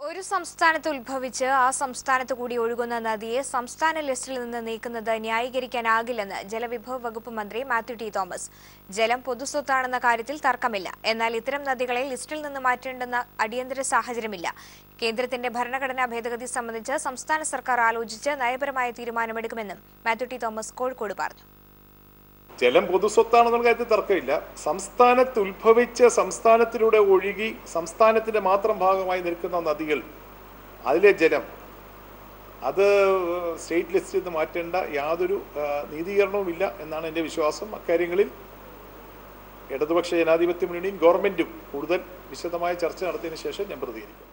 ഒരു സംസ്ഥാനത്ത് ഉത്ഭവിച്ച് ആ സംസ്ഥാനത്ത് കൂടി ഒഴുകുന്ന നദിയെ സംസ്ഥാന ലിസ്റ്റിൽ നിന്ന് നീക്കുന്നത് ന്യായീകരിക്കാനാകില്ലെന്ന് ജലവിഭവ വകുപ്പ് മന്ത്രി മാത്യു ടി തോമസ് ജലം പൊതുസ്വത്താണെന്ന കാര്യത്തിൽ തർക്കമില്ല എന്നാൽ ഇത്തരം നദികളെ ലിസ്റ്റിൽ നിന്ന് മാറ്റേണ്ടെന്ന അടിയന്തര സാഹചര്യമില്ല കേന്ദ്രത്തിന്റെ ഭരണഘടനാ ഭേദഗതി സംബന്ധിച്ച് സംസ്ഥാന സർക്കാർ ആലോചിച്ച് നയപരമായ തീരുമാനമെടുക്കുമെന്നും മാത്യു ടി തോമസ് കോഴിക്കോട് പറഞ്ഞു ജലം പൊതുസ്വത്താണെന്നുള്ള കാര്യത്തിൽ തർക്കമില്ല സംസ്ഥാനത്ത് ഉത്ഭവിച്ച് സംസ്ഥാനത്തിലൂടെ ഒഴുകി സംസ്ഥാനത്തിന്റെ മാത്രം ഭാഗമായി നിൽക്കുന്ന നദികൾ അതിലെ ജലം അത് സ്റ്റേറ്റ് ലിസ്റ്റിൽ നിന്ന് മാറ്റേണ്ട യാതൊരു ആ, നീതീകരണവുമില്ല എന്നാണ് എൻ്റെ വിശ്വാസം അക്കാര്യങ്ങളിൽ ഇടതുപക്ഷ ജനാധിപത്യ മുന്നണിയും ഗവൺമെൻറ്റും കൂടുതൽ വിശദമായ ചർച്ച നടത്തിയതിനു ശേഷം ഞാൻ പ്രതികരിക്കും